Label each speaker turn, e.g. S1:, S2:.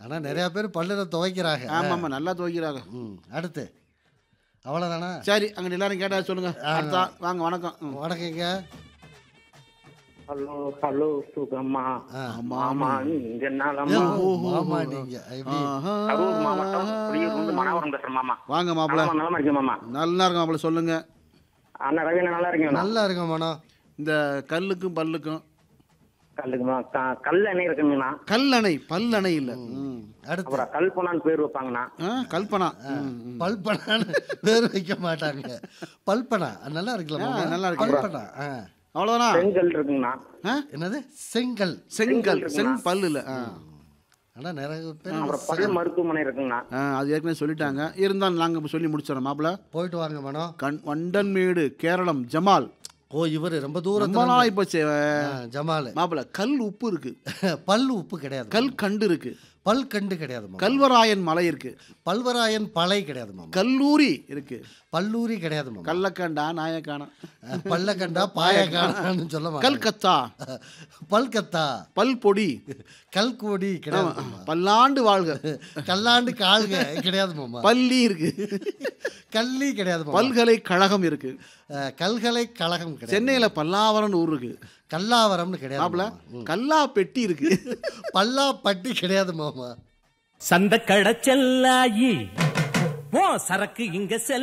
S1: ஆனா நிறைய பேர் பல்லுல துவைக்கிறாங்க
S2: ஆமா ஆமா நல்லா துவைக்கிறாங்க
S1: ம் அடுத்து அவ்வளோதானா
S2: சரி அங்க எல்லாரும் கேட்டா சொல்லுங்க அடுத்தா வாங்க வணக்கம் ம்.
S1: வணக்கங்க
S3: ஹலோ ஹலோ சுகம்மா
S1: ஆ.
S3: மாமா நீங்க
S1: ஏ,
S3: நலமா
S1: மாமா நீங்க எப்படி
S2: ஆஹா.
S3: கரூர் மாவட்டம் புளியூர் வந்து மணாவரம் பேசுறேன் மாமா
S2: வாங்க மாப்பிள்ள
S3: நலமா நலமா இருக்கேன் மாமா
S2: நல்லா இருக்கு மாப்பிள்ள சொல்லுங்க
S3: அண்ணா ரவி நல்லா இருக்கீங்களா
S1: நல்லா இருக்க மனம்
S2: இந்த கல்லுக்கும் பல்லுக்கும்
S3: கல்லுக்குமா க- கல் எண்ணெய் இருக்குங்கண்ணா
S2: கல்லணை பல்லணை இல்ல ம்.
S1: அடுத்து
S3: அப்புறம் கல்பனான்னு பேர் வைப்பாங்கண்ணா
S2: ஆ, கல்பனா ம், ம்.
S1: பல்பனான்னு பேர் வைக்க மாட்டாங்க பல்பனா அது நல்லா இருக்குல்ல
S2: ஆ,
S1: மாமா?
S2: நல்லா இருக்கு.
S1: பல்பனா ஆ.
S2: அவ்வளவுதானா
S3: செங்கல் இருக்குங்கண்ணா
S2: ஆ?
S1: என்னது செங்கல்
S2: செங்கல் செங் பல்லு இல்ல ஆ.
S1: ஆனா நிறைய பேர்
S3: அப்புறம் பல் மருத்துவமனை இருக்குங்கண்ணா
S2: ஆ, அது ஏற்கனவே சொல்லிட்டாங்க இருந்தாலும் நாங்க இப்ப சொல்லி முடிச்சிடறோம் மாப்பிள்ள
S1: போயிட்டு வாங்க மனம்
S2: கண் வண்டன்மேடு கேரளம் ஜமால்
S1: ஓ இவர் ரொம்ப
S2: ரொம்ப
S1: தூரத்துல
S2: நாள் போச்சு
S1: ஆ, ஜமால்
S2: மாப்பிள்ள கல் உப்பு இருக்கு
S1: பல் உப்பு கிடையாது
S2: கல் கண்டு இருக்கு
S1: பல் கண்டு கிடையாது மாமா.
S2: கல்வராயன் மலை இருக்கு
S1: பல்வராயன் பலை கிடையாது மாமா
S2: கல்லூரி இருக்கு
S1: பல்லூரி கிடையாது மாமா
S2: கள்ளக்கண்டா நாயக்கானா
S1: பல்ல கண்டா பாய காணான்னு சொல்ல மாட்டேன்
S2: கல்கத்தா
S1: பல்கத்தா
S2: பல்பொடி
S1: கல்கோடி கிடையாது மாமா.
S2: பல்லாண்டு வாழ்க
S1: கல்லாண்டு கால்க கிடையாது மாமா
S2: பள்ளி இருக்கு
S1: கல்லி கிடையாது மாமா.
S2: பல்கலைக்கழகம் இருக்கு
S1: அஹ், கல்கலை கழகம் கிடையாது
S2: சென்னையில பல்லாவரம்னு ஊர் இருக்கு
S1: கல்லாவரம்னு கிடையாது
S2: மாப்பிள
S1: மாமா.
S2: கல்லா பெட்டி இருக்கு
S1: பல்லாப்பட்டி கிடையாது மாமா
S4: சந்த கடச்செல்லாயி ஓ சரக்கு இங்க செல்